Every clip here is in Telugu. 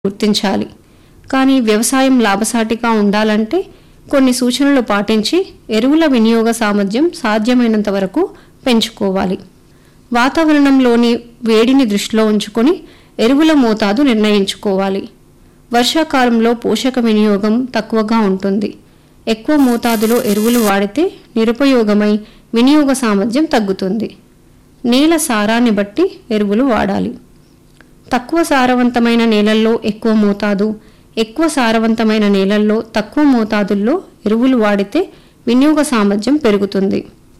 గుర్తించాలి కానీ వ్యవసాయం లాభసాటిగా ఉండాలంటే కొన్ని సూచనలు పాటించి ఎరువుల వినియోగ సామర్థ్యం సాధ్యమైనంత వరకు పెంచుకోవాలి వాతావరణంలోని వేడిని దృష్టిలో ఉంచుకొని ఎరువుల మోతాదు నిర్ణయించుకోవాలి వర్షాకాలంలో పోషక వినియోగం తక్కువగా ఉంటుంది ఎక్కువ మోతాదులో ఎరువులు వాడితే నిరుపయోగమై వినియోగ సామర్థ్యం తగ్గుతుంది నేల సారాన్ని బట్టి ఎరువులు వాడాలి తక్కువ సారవంతమైన నేలల్లో ఎక్కువ మోతాదు ఎక్కువ సారవంతమైన నేలల్లో తక్కువ మోతాదుల్లో ఎరువులు వాడితే వినియోగ సామర్థ్యం పెరుగుతుంది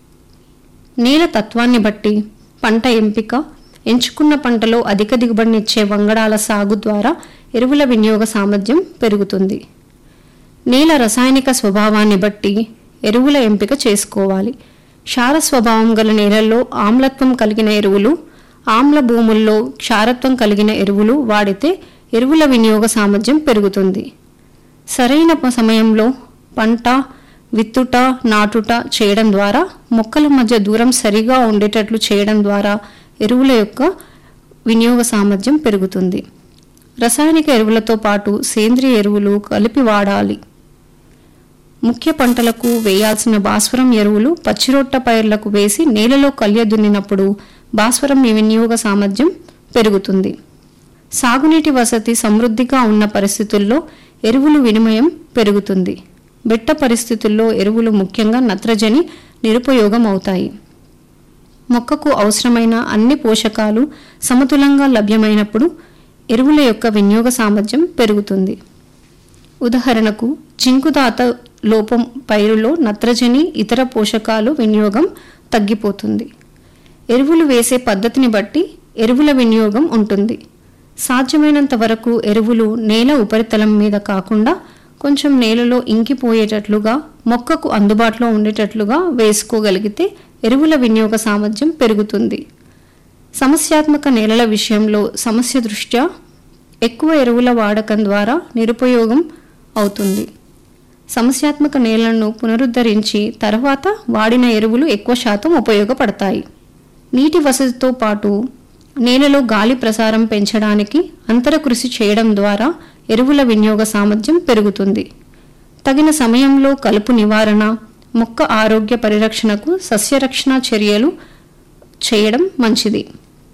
నేల తత్వాన్ని బట్టి పంట ఎంపిక ఎంచుకున్న పంటలో అధిక దిగుబడినిచ్చే వంగడాల సాగు ద్వారా ఎరువుల వినియోగ సామర్థ్యం పెరుగుతుంది నేల రసాయనిక స్వభావాన్ని బట్టి ఎరువుల ఎంపిక చేసుకోవాలి క్షార స్వభావం గల నేలల్లో ఆమ్లత్వం కలిగిన ఎరువులు ఆమ్ల భూముల్లో క్షారత్వం కలిగిన ఎరువులు వాడితే ఎరువుల వినియోగ సామర్థ్యం పెరుగుతుంది సరైన ప- సమయంలో పంట విత్తుట నాటుట చేయడం ద్వారా మొక్కల మధ్య దూరం సరిగా ఉండేటట్లు చేయడం ద్వారా ఎరువుల యొక్క వినియోగ సామర్థ్యం పెరుగుతుంది రసాయనిక ఎరువులతో పాటు సేంద్రియ ఎరువులు కలిపి వాడాలి ముఖ్య పంటలకు వేయాల్సిన భాస్వరం ఎరువులు పచ్చిరొట్ట పైర్లకు వేసి నేలలో కళ్య దున్నినప్పుడు భాస్వరం వినియోగ సామర్థ్యం పెరుగుతుంది సాగునీటి వసతి సమృద్ధిగా ఉన్న పరిస్థితుల్లో ఎరువులు వినిమయం పెరుగుతుంది బెట్ట పరిస్థితుల్లో ఎరువులు ముఖ్యంగా నత్రజని నిరుపయోగం అవుతాయి మొక్కకు అవసరమైన అన్ని పోషకాలు సమతులంగా లభ్యమైనప్పుడు ఎరువుల యొక్క వినియోగ సామర్థ్యం పెరుగుతుంది ఉదాహరణకు జింకుదాత లోపం పైరులో నత్రజని ఇతర పోషకాలు వినియోగం తగ్గిపోతుంది ఎరువులు వేసే పద్ధతిని బట్టి ఎరువుల వినియోగం ఉంటుంది సాధ్యమైనంత వరకు ఎరువులు నేల ఉపరితలం మీద కాకుండా కొంచెం నేలలో ఇంకిపోయేటట్లుగా మొక్కకు అందుబాటులో ఉండేటట్లుగా వేసుకోగలిగితే ఎరువుల వినియోగ సామర్థ్యం పెరుగుతుంది సమస్యాత్మక నేలల విషయంలో సమస్య దృష్ట్యా ఎక్కువ ఎరువుల వాడకం ద్వారా నిరుపయోగం అవుతుంది సమస్యాత్మక నేలను పునరుద్ధరించి తర్వాత వాడిన ఎరువులు ఎక్కువ శాతం ఉపయోగపడతాయి నీటి వసతితో పాటు నేలలో గాలి ప్రసారం పెంచడానికి అంతర కృషి చేయడం ద్వారా ఎరువుల వినియోగ సామర్థ్యం పెరుగుతుంది తగిన సమయంలో కలుపు నివారణ మొక్క ఆరోగ్య పరిరక్షణకు సస్యరక్షణ చర్యలు చేయడం మంచిది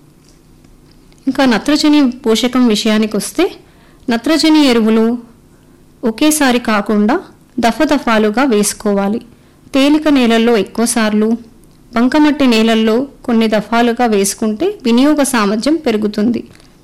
ఇంకా నత్రజని పోషకం విషయానికి వస్తే నత్రజని ఎరువులు ఒకేసారి కాకుండా దఫదఫాలుగా వేసుకోవాలి తేలిక నేలల్లో ఎక్కువసార్లు బంకమట్టి నేలల్లో కొన్ని దఫాలుగా వేసుకుంటే వినియోగ సామర్థ్యం పెరుగుతుంది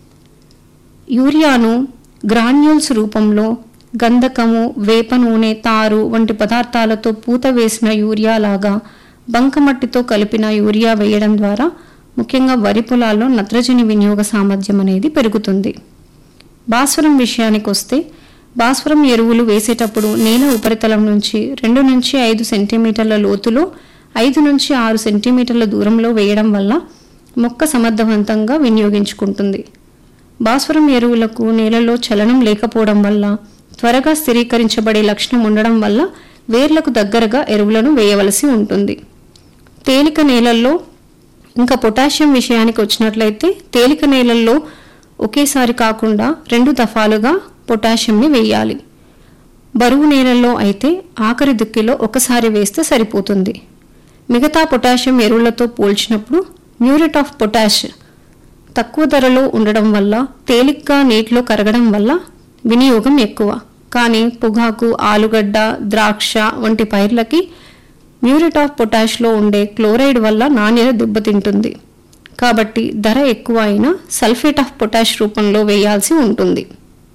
యూరియాను గ్రాన్యూల్స్ రూపంలో గంధకము వేప నూనె తారు వంటి పదార్థాలతో పూత వేసిన యూరియా లాగా బంకమట్టితో కలిపిన యూరియా వేయడం ద్వారా ముఖ్యంగా వరి పొలాల్లో నత్రజని వినియోగ సామర్థ్యం అనేది పెరుగుతుంది భాస్వరం విషయానికి వస్తే భాస్వరం ఎరువులు వేసేటప్పుడు నేల ఉపరితలం నుంచి రెండు నుంచి ఐదు సెంటీమీటర్ల లోతులో ఐదు నుంచి ఆరు సెంటీమీటర్ల దూరంలో వేయడం వల్ల మొక్క సమర్థవంతంగా వినియోగించుకుంటుంది భాస్వరం ఎరువులకు నేలలో చలనం లేకపోవడం వల్ల త్వరగా స్థిరీకరించబడే లక్షణం ఉండడం వల్ల వేర్లకు దగ్గరగా ఎరువులను వేయవలసి ఉంటుంది తేలిక నేలల్లో ఇంకా పొటాషియం విషయానికి వచ్చినట్లయితే తేలిక నేలల్లో ఒకేసారి కాకుండా రెండు దఫాలుగా పొటాషియంని వేయాలి బరువు నేలల్లో అయితే ఆఖరి దుక్కిలో ఒకసారి వేస్తే సరిపోతుంది మిగతా పొటాషియం ఎరువులతో పోల్చినప్పుడు మ్యూరేట్ ఆఫ్ పొటాష్ తక్కువ ధరలో ఉండడం వల్ల తేలిగ్గా నీటిలో కరగడం వల్ల వినియోగం ఎక్కువ కానీ పొగాకు ఆలుగడ్డ ద్రాక్ష వంటి పైర్లకి మ్యూరేట్ ఆఫ్ పొటాష్లో ఉండే క్లోరైడ్ వల్ల నాణ్యత దెబ్బతింటుంది కాబట్టి ధర ఎక్కువ అయినా సల్ఫేట్ ఆఫ్ పొటాష్ రూపంలో వేయాల్సి ఉంటుంది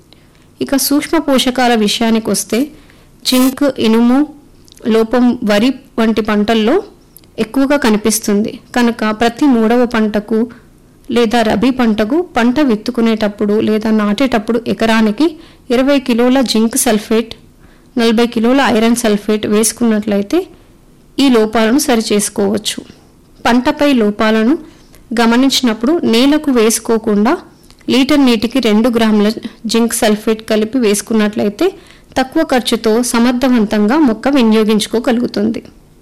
ఇక సూక్ష్మ పోషకాల విషయానికి వస్తే జింక్ ఇనుము లోపం వరి వంటి పంటల్లో ఎక్కువగా కనిపిస్తుంది కనుక ప్రతి మూడవ పంటకు లేదా రబీ పంటకు పంట విత్తుకునేటప్పుడు లేదా నాటేటప్పుడు ఎకరానికి ఇరవై కిలోల జింక్ సల్ఫేట్ నలభై కిలోల ఐరన్ సల్ఫేట్ వేసుకున్నట్లయితే ఈ లోపాలను సరిచేసుకోవచ్చు పంటపై లోపాలను గమనించినప్పుడు నేలకు వేసుకోకుండా లీటర్ నీటికి రెండు గ్రాముల జింక్ సల్ఫేట్ కలిపి వేసుకున్నట్లయితే తక్కువ ఖర్చుతో సమర్థవంతంగా మొక్క వినియోగించుకోగలుగుతుంది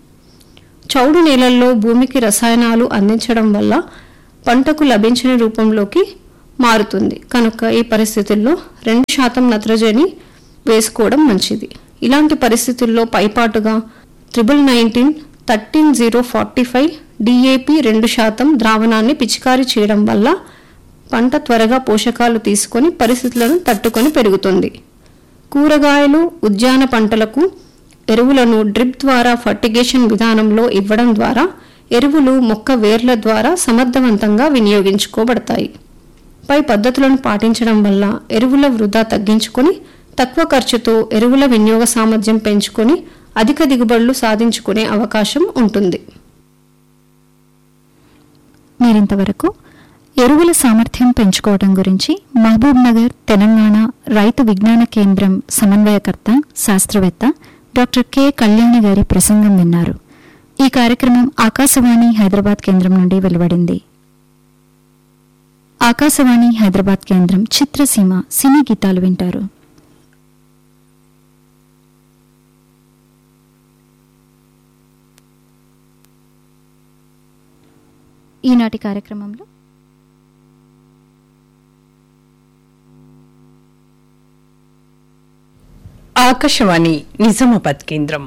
చౌడు నేలల్లో భూమికి రసాయనాలు అందించడం వల్ల పంటకు లభించిన రూపంలోకి మారుతుంది కనుక ఈ పరిస్థితుల్లో రెండు శాతం నత్రజని వేసుకోవడం మంచిది ఇలాంటి పరిస్థితుల్లో పైపాటుగా triple nineteen thirteen zero forty five DAP రెండు శాతం ద్రావణాన్ని పిచికారీ చేయడం వల్ల పంట త్వరగా పోషకాలు తీసుకొని పరిస్థితులను తట్టుకొని పెరుగుతుంది కూరగాయలు ఉద్యాన పంటలకు ఎరువులను డ్రిప్ ద్వారా ఫర్టిగేషన్ విధానంలో ఇవ్వడం ద్వారా ఎరువులు మొక్క వేర్ల ద్వారా సమర్థవంతంగా వినియోగించుకోబడతాయి పై పద్ధతులను పాటించడం వల్ల ఎరువుల వృధా తగ్గించుకొని తక్కువ ఖర్చుతో ఎరువుల వినియోగ సామర్థ్యం పెంచుకొని అధిక దిగుబడులు సాధించుకునే అవకాశం ఉంటుంది మీరింతవరకు ఎరువుల సామర్థ్యం పెంచుకోవడం గురించి మహబూబ్ నగర్ తెలంగాణ రైతు విజ్ఞాన కేంద్రం సమన్వయకర్త శాస్త్రవేత్త డాక్టర్ కె కళ్యాణి గారి ప్రసంగం విన్నారు ఈ కార్యక్రమం ఆకాశవాణి హైదరాబాద్ కేంద్రం నుండి వెలువడింది ఆకాశవాణి హైదరాబాద్ కేంద్రం చిత్రసీమ సినీ గీతాలు వింటారు ఈనాటి కార్యక్రమంలో ఆకాశవాణి నిజామాబాద్ కేంద్రం